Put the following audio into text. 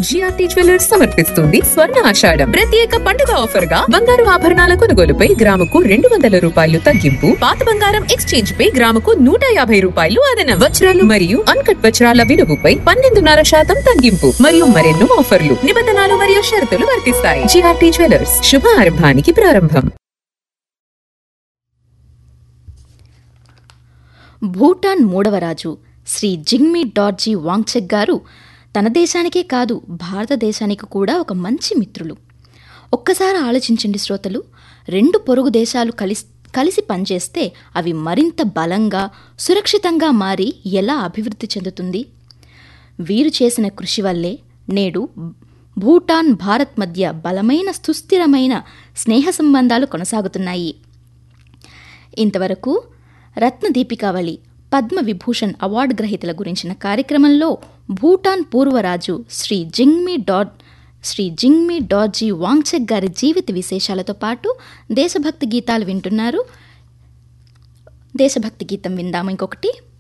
GRT jewellers సమర్పిస్తుంది స్వర్ణ ఆషాఢం ప్రత్యేక పండుగ ఆఫర్ గా బంగారు ఆభరణాల కొనుగోలుపై గ్రాముకు రెండు వందల రూపాయలు తగ్గింపు పాత బంగారం ఎక్స్చేంజ్ పై గ్రాముకు నూట యాభై రూపాయలు అదనం వజ్రాలు మరియు అన్కట్ వజ్రాల విలువపై పన్నెండున్నర శాతం తగ్గింపు మరియు మరెన్నో ఆఫర్లు నిబంధనలు మరియు షరతులు వర్తిస్తాయి జిఆర్టీ జ్యువెలర్స్ శుభ ఆరంభానికి ప్రారంభం భూటాన్ మూడవ రాజు శ్రీ జింగ్మీ డార్జీ వాంగ్చెక్ గారు తన దేశానికే కాదు భారతదేశానికి కూడా ఒక మంచి మిత్రులు ఒక్కసారి ఆలోచించండి శ్రోతలు రెండు పొరుగు దేశాలు కలిసి కలిసి పనిచేస్తే అవి మరింత బలంగా సురక్షితంగా మారి ఎలా అభివృద్ధి చెందుతుంది వీరు చేసిన కృషి వల్లే నేడు భూటాన్ భారత్ మధ్య బలమైన సుస్థిరమైన స్నేహ సంబంధాలు కొనసాగుతున్నాయి ఇంతవరకు రత్న దీపికావళి పద్మ విభూషణ్ అవార్డు గ్రహీతల గురించిన కార్యక్రమంలో భూటాన్ పూర్వరాజు శ్రీ జింగ్మీ డాట్ శ్రీ జింగ్మీ డార్జీ వాంగ్చెక్ గారి జీవిత విశేషాలతో పాటు దేశభక్తి గీతాలు వింటున్నారు దేశభక్తి గీతం విందాము ఇంకొకటి